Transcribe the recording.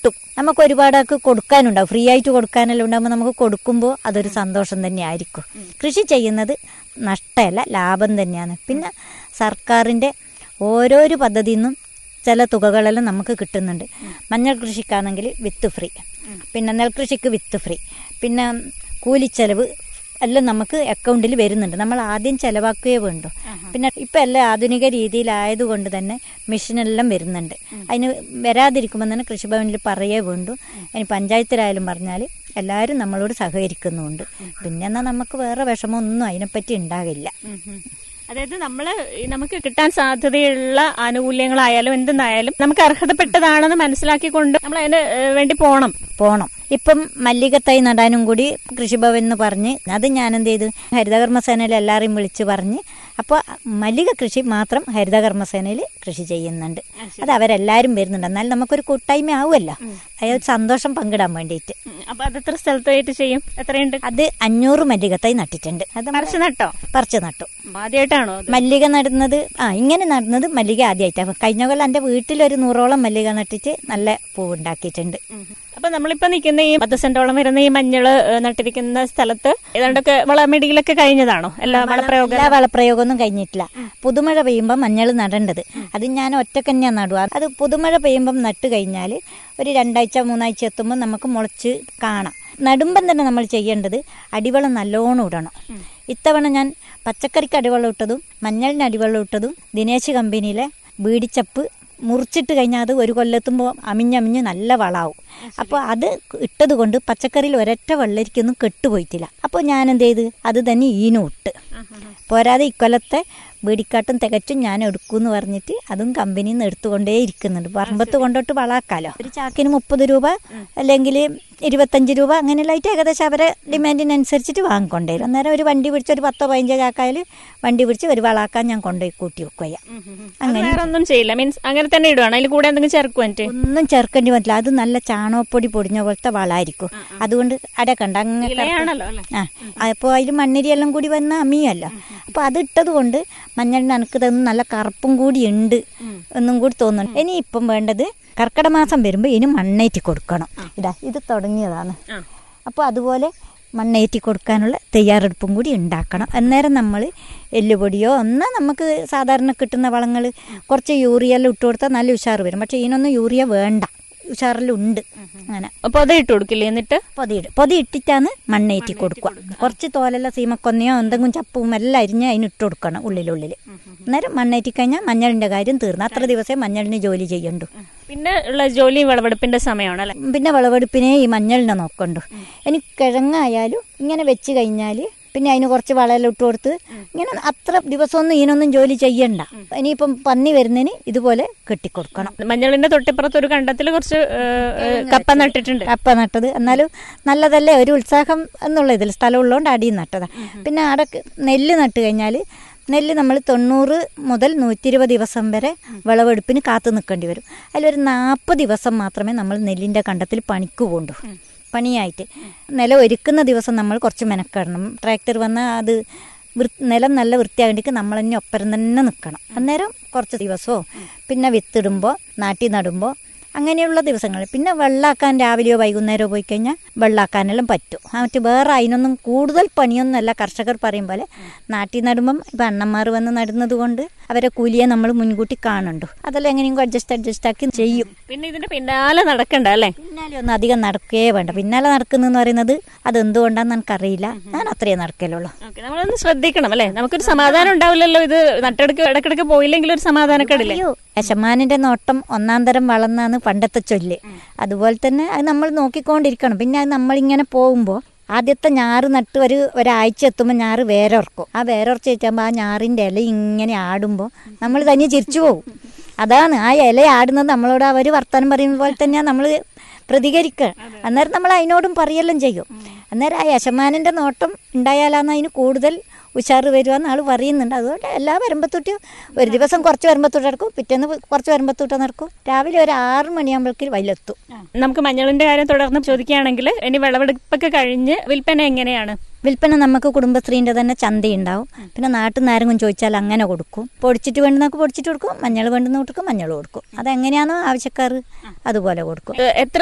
കിട്ടും നമുക്ക് ഒരുപാടൊക്കെ കൊടുക്കാനുണ്ടാവും ഫ്രീ ആയിട്ട് കൊടുക്കാനെല്ലാം ഉണ്ടാകുമ്പോൾ നമുക്ക് കൊടുക്കുമ്പോൾ അതൊരു സന്തോഷം തന്നെയായിരിക്കും കൃഷി ചെയ്യുന്നത് നഷ്ടമല്ല ലാഭം തന്നെയാണ് പിന്നെ സർക്കാരിൻ്റെ ഓരോരോ പദ്ധതിയിൽ നിന്നും ചില തുകകളെല്ലാം നമുക്ക് കിട്ടുന്നുണ്ട് മഞ്ഞൾ കൃഷിക്കാണെങ്കിൽ വിത്ത് ഫ്രീ പിന്നെ നെൽകൃഷിക്ക് വിത്ത് ഫ്രീ പിന്നെ കൂലിച്ചെലവ് എല്ലാം നമുക്ക് അക്കൗണ്ടിൽ വരുന്നുണ്ട് നമ്മൾ ആദ്യം ചെലവാക്കുകയേ വേണ്ടു പിന്നെ ഇപ്പം എല്ലാം ആധുനിക രീതിയിലായതുകൊണ്ട് തന്നെ മെഷീനെല്ലാം വരുന്നുണ്ട് അതിന് വരാതിരിക്കുമ്പോൾ തന്നെ കൃഷിഭവനിൽ പറയേ വേണ്ടു ഇനി പഞ്ചായത്തിലായാലും പറഞ്ഞാൽ എല്ലാവരും നമ്മളോട് സഹകരിക്കുന്നുമുണ്ട് പിന്നെ എന്നാൽ നമുക്ക് വേറെ വിഷമമൊന്നും അതിനെപ്പറ്റി ഉണ്ടാകില്ല അതായത് നമ്മള് ഈ നമുക്ക് കിട്ടാൻ സാധ്യതയുള്ള ആനുകൂല്യങ്ങളായാലും എന്തെന്നായാലും നമുക്ക് അർഹതപ്പെട്ടതാണെന്ന് മനസ്സിലാക്കിക്കൊണ്ട് നമ്മൾ അതിന് ഏഹ്, വേണ്ടി പോണം പോണം ഇപ്പം മല്ലിക തൈ നടാനും കൂടി കൃഷിഭവൻ എന്ന് പറഞ്ഞ് അത് ഞാൻ എന്ത് ചെയ്തു ഹരിതകർമ്മസേനയിൽ എല്ലാവരെയും വിളിച്ച് പറഞ്ഞ് അപ്പോൾ മല്ലിക കൃഷി മാത്രം ഹരിതകർമ്മസേനയിൽ കൃഷി ചെയ്യുന്നുണ്ട് അത് അവരെല്ലാവരും വരുന്നുണ്ട് എന്നാലും നമുക്കൊരു കൂട്ടായ്മ ആവുമല്ലോ അതായത് സന്തോഷം പങ്കിടാൻ വേണ്ടിയിട്ട് ഉം. അപ്പൊ അത് എത്ര സ്ഥലത്തായിട്ട് ചെയ്യും എത്രയുണ്ട് അത് അഞ്ഞൂറ് മല്ലിക തൈ നട്ടിട്ടുണ്ട് അത് പറിച്ചു നട്ടോ പറിച്ച് നട്ടു ആദ്യമായിട്ടാണോ അത്? മല്ലിക നടുന്നത് ആ ഇങ്ങനെ നടുന്നത് മല്ലിക ആദ്യമായിട്ടാണ് കഴിഞ്ഞ കൊല്ലം എൻ്റെ വീട്ടിലൊരു നൂറോളം മല്ലിക നട്ടിട്ട് നല്ല പൂവുണ്ടാക്കിയിട്ടുണ്ട് ഉം. അപ്പൊ നമ്മളിപ്പോ നിൽക്കുന്ന ഈ പത്ത് സെന്റോളം വരുന്ന ഈ മഞ്ഞള് ഏഹ്, നട്ടിരിക്കുന്ന സ്ഥലത്ത് ഏതാണ്ടൊക്കെ വളമെടിയിലൊക്കെ കഴിഞ്ഞതാണോ എല്ലാ വളപ്രയോഗം എല്ലാ വളപ്രയോഗമൊന്നും കഴിഞ്ഞിട്ടില്ല പുതുമഴ പെയ്യുമ്പോൾ മഞ്ഞൾ നടേണ്ടത് അത് ഞാൻ ഒറ്റക്കന്നെയാണ് നടുക അത് പുതുമഴ പെയ്യുമ്പം നട്ട് കഴിഞ്ഞാൽ ഒരു രണ്ടാഴ്ച മൂന്നാഴ്ച എത്തുമ്പോൾ നമുക്ക് മുളച്ച് കാണാം നടുമ്പം തന്നെ നമ്മൾ ചെയ്യേണ്ടത് അടിവളം നല്ലോണം ഇടണം ഇത്തവണ ഞാൻ പച്ചക്കറിക്ക് അടിവളം ഇട്ടതും മഞ്ഞളിന് അടിവളം ഇട്ടതും ദിനേശ് കമ്പനിയിലെ ബീഡിച്ചപ്പ് മുറിച്ചിട്ട് കഴിഞ്ഞാൽ അത് ഒരു കൊല്ലെത്തുമ്പോൾ അമിഞ്ഞമിഞ്ഞ് നല്ല വളാവും അപ്പോൾ അത് ഇട്ടത് കൊണ്ട് പച്ചക്കറിയിൽ ഒരൊറ്റ വെള്ളരിക്കൊന്നും കെട്ടുപോയിട്ടില്ല അപ്പോൾ ഞാൻ എന്ത് ചെയ്ത് അത് തന്നെ ഈനും ഇട്ട് പോരാതെ ഇക്കൊല്ലത്തെ ബീഡിക്കാട്ടും തികച്ചും ഞാൻ എടുക്കൂന്ന് പറഞ്ഞിട്ട് അതും കമ്പനിയിൽ നിന്ന് എടുത്തുകൊണ്ടേ ഇരിക്കുന്നുണ്ട് പറമ്പത്ത് കൊണ്ടോട്ട് വളാക്കാലോ ഒരു ചാക്കിന് മുപ്പത് രൂപ അല്ലെങ്കിൽ ഇരുപത്തഞ്ച് രൂപ അങ്ങനെയുള്ളതായിട്ട് ഏകദേശം അവരെ ഡിമാൻഡിനനുസരിച്ചിട്ട് വാങ്ങിക്കൊണ്ടേ വരും അന്നേരം ഒരു വണ്ടി പിടിച്ച് ഒരു പത്തോ പതിനഞ്ചോ ചാക്കായാൽ വണ്ടി പിടിച്ച് ഒരു വളാക്കാൻ ഞാൻ കൊണ്ടുപോയി കൂട്ടി വെക്കുക അത് വേറെ ഒന്നും ചെയ്യില്ല മീൻസ് അങ്ങനെ തന്നെ ഇടുവാണ് അതിൽ കൂടെ എന്തെങ്കിലും ചേർക്കും എന്നിട്ട് ഒന്നും ചേർക്കേണ്ടി പറ്റില്ല അത് നല്ല ചാണകപ്പൊടി പൊടിഞ്ഞ പോലത്തെ വളമായിരിക്കും അതുകൊണ്ട് അട കണ്ട അങ്ങനെ ഇലയാണല്ലോ അല്ലെ ആ അപ്പോൾ അതിൽ മണ്ണിരിയെല്ലാം കൂടി വന്ന അമ്മിയല്ല അപ്പോൾ അത് ഇട്ടത് കൊണ്ട് മഞ്ഞളിന് അനക്ക് തന്ന് നല്ല കറുപ്പും കൂടി ഉണ്ട് എന്നും കൂടി തോന്നുന്നു ഇനി ഇപ്പം വേണ്ടത് കർക്കിടക മാസം വരുമ്പോൾ ഇനി മണ്ണേറ്റി കൊടുക്കണം ഇതാ ഇത് തുടങ്ങിയതാണ് അപ്പോൾ അതുപോലെ മണ്ണേറ്റി കൊടുക്കാനുള്ള തയ്യാറെടുപ്പും കൂടി ഉണ്ടാക്കണം അന്നേരം നമ്മൾ എല്ലുപൊടിയോ എന്നാൽ നമുക്ക് സാധാരണ കിട്ടുന്ന വളങ്ങൾ കുറച്ച് യൂറിയെല്ലാം ഇട്ട് കൊടുത്താൽ നല്ല ഉഷാറ് വരും പക്ഷേ ഇതിനൊന്നും യൂറിയ വേണ്ട ഉഷാറിലുണ്ട് അങ്ങനെ അപ്പൊ അത് ഇട്ട് കൊടുക്കില്ലേ എന്നിട്ട് പൊതിയിടും പൊതി ഇട്ടിട്ടാണ് മണ്ണേറ്റി കൊടുക്കുക കുറച്ച് തോലെല്ലാം സീമക്കൊന്നയോ എന്തെങ്കിലും ചപ്പും എല്ലാം അരിഞ്ഞ് അതിന് ഇട്ട് കൊടുക്കണം ഉള്ളിലുള്ളിൽ അന്നേരം മണ്ണേറ്റി കഴിഞ്ഞാൽ മഞ്ഞളിൻ്റെ കാര്യം തീർന്നു അത്ര ദിവസമേ മഞ്ഞളിന് ജോലി ചെയ്യണ്ടു പിന്നെ ഉള്ള ജോലി വിളവെടുപ്പിന്റെ സമയമാണ് അല്ലെ പിന്നെ വിളവെടുപ്പിനെ ഈ മഞ്ഞളിനെ നോക്കണ്ടു ഇനി കിഴങ്ങായാലും ഇങ്ങനെ വെച്ച് കഴിഞ്ഞാൽ പിന്നെ അതിന് കുറച്ച് വളമെല്ലാം ഇട്ട് കൊടുത്ത് ഇങ്ങനെ അത്ര ദിവസമൊന്നും ഇതിനൊന്നും ജോലി ചെയ്യണ്ട ഇനിയിപ്പം പന്നി വരുന്നതിന് ഇതുപോലെ കെട്ടിക്കൊടുക്കണം മഞ്ഞളിന്റെ തൊട്ടിപ്പുറത്ത് ഒരു കണ്ടത്തിൽ കുറച്ച് ഏഹ്, ഏഹ്, കപ്പ നട്ടിട്ടുണ്ട് കപ്പ നട്ടത് എന്നാലും നല്ലതല്ലേ ഒരു ഉത്സാഹം എന്നുള്ള ഇതിൽ സ്ഥലമുള്ളതുകൊണ്ട് അടിയിൽ നട്ടതാ പിന്നെ അവിടെ നെല്ല് നട്ട് കഴിഞ്ഞാൽ നെല്ല് നമ്മൾ തൊണ്ണൂറ് മുതൽ നൂറ്റി ഇരുപത് ദിവസം വരെ വിളവെടുപ്പിന് കാത്തു നിൽക്കേണ്ടി വരും അതിലൊരു നാൽപ്പത് ദിവസം മാത്രമേ നമ്മൾ നെല്ലിൻ്റെ കണ്ടത്തിൽ പണിക്ക് പോകണ്ടു പണിയായിട്ട് നിലം ഒരുക്കുന്ന ദിവസം നമ്മൾ കുറച്ച് മെനക്കെടണം ട്രാക്ടർ വന്നാൽ അത് വൃ- നിലം നല്ല വൃത്തിയാകേണ്ടിക്ക് നമ്മൾ തന്നെ ഒപ്പരം തന്നെ നിൽക്കണം അന്നേരം കുറച്ച് ദിവസമോ പിന്നെ വിത്തിടുമ്പോൾ നാട്ടി നടുമ്പോൾ അങ്ങനെയുള്ള ദിവസങ്ങൾ പിന്നെ വെള്ളാക്കാൻ രാവിലെയോ വൈകുന്നേരമോ പോയി കഴിഞ്ഞാൽ വെള്ളാക്കാനെല്ലാം പറ്റും ആ മറ്റ് വേറെ അതിനൊന്നും കൂടുതൽ പണിയൊന്നുമല്ല കർഷകർ പറയും പോലെ നാട്ടിൽ നടുമ്പം ഇപ്പം അണ്ണന്മാർ വന്ന് നടുന്നത് കൊണ്ട് അവരെ കൂലിയെ നമ്മൾ മുൻകൂട്ടി കാണുന്നുണ്ട് അതെല്ലാം എങ്ങനെയെങ്കിലും അഡ്ജസ്റ്റ് അഡ്ജസ്റ്റ് ആക്കി ചെയ്യും പിന്നെ ഇതിന്റെ പിന്നാലെ നടക്കണ്ട അല്ലെ പിന്നാലെ ഒന്നും അധികം നടക്കുകയേ വേണ്ട പിന്നാലെ നടക്കുന്നതെന്ന് പറയുന്നത് അത് എന്തുകൊണ്ടാന്ന് എനിക്കറിയില്ല ഞാൻ അത്രയേ നടക്കലുള്ളൂ ഓക്കെ നമ്മളൊന്ന് ശ്രദ്ധിക്കണം അല്ലെ നമുക്കൊരു സമാധാനം ഉണ്ടാവില്ലല്ലോ ഇത് നട്ടെടുക്ക് ഇടക്കിടക്ക് പോയില്ലെങ്കിൽ ഒരു സമാധാനക്കേടില്ലേ അയ്യോ യശമാനിന്റെ നോട്ടം ഒന്നാം തരം വളർന്നാണ് പണ്ടത്തെ ചൊല്ല് അതുപോലെ തന്നെ അത് നമ്മൾ നോക്കിക്കൊണ്ടിരിക്കണം പിന്നെ അത് നമ്മളിങ്ങനെ പോകുമ്പോൾ ആദ്യത്തെ ഞാറ് നട്ട് ഒരു ഒരാഴ്ച എത്തുമ്പോൾ ഞാറ് വേരോർക്കും ആ വേരോർച്ച വെച്ചാകുമ്പോൾ ആ ഞാറിൻ്റെ ഇല ഇങ്ങനെ ആടുമ്പോൾ നമ്മൾ തനിയെ ചിരിച്ചു പോകും അതാണ് ആ ഇല ആടുന്നത് നമ്മളോട് അവർ വർത്തമാനം പറയുന്ന പോലെ തന്നെയാണ് നമ്മൾ പ്രതികരിക്കുക അന്നേരം നമ്മൾ അതിനോടും പറയെല്ലാം ചെയ്യും അന്നേരം ആ യശമാനൻ്റെ നോട്ടം ഉണ്ടായാലാണ് അതിന് കൂടുതൽ ഉഷാറ് വരുവാന്ന് ആൾ പറയുന്നുണ്ട് അതുകൊണ്ട് എല്ലാ വരുമ്പത്തൊട്ടും ഒരു ദിവസം കുറച്ച് വരുമ്പത്തൊട്ട് നടക്കും പിറ്റേന്ന് കുറച്ച് വരുമ്പത്തൊട്ട് നടക്കും രാവിലെ ഒരു ആറ് മണിയാകുമ്പോഴേക്കും വയലെത്തും നമുക്ക് മഞ്ഞളിന്റെ കാര്യം തുടർന്ന് ചോദിക്കുകയാണെങ്കിൽ ഇനി വിളവെടുപ്പൊക്കെ കഴിഞ്ഞ് വിൽപ്പന എങ്ങനെയാണ് വിൽപ്പന നമുക്ക് കുടുംബശ്രീൻ്റെ തന്നെ ചന്തയുണ്ടാവും പിന്നെ നാട്ടിൽ നിന്ന് ആരെങ്കിലും ചോദിച്ചാൽ അങ്ങനെ കൊടുക്കും പൊടിച്ചിട്ട് വേണ്ടുന്നവർക്ക് പൊടിച്ചിട്ട് കൊടുക്കും മഞ്ഞൾ വേണ്ടുന്ന കൊടുക്കും മഞ്ഞൾ കൊടുക്കും അതെങ്ങനെയാണോ ആവശ്യക്കാർ അതുപോലെ കൊടുക്കും ഏഹ്, എത്ര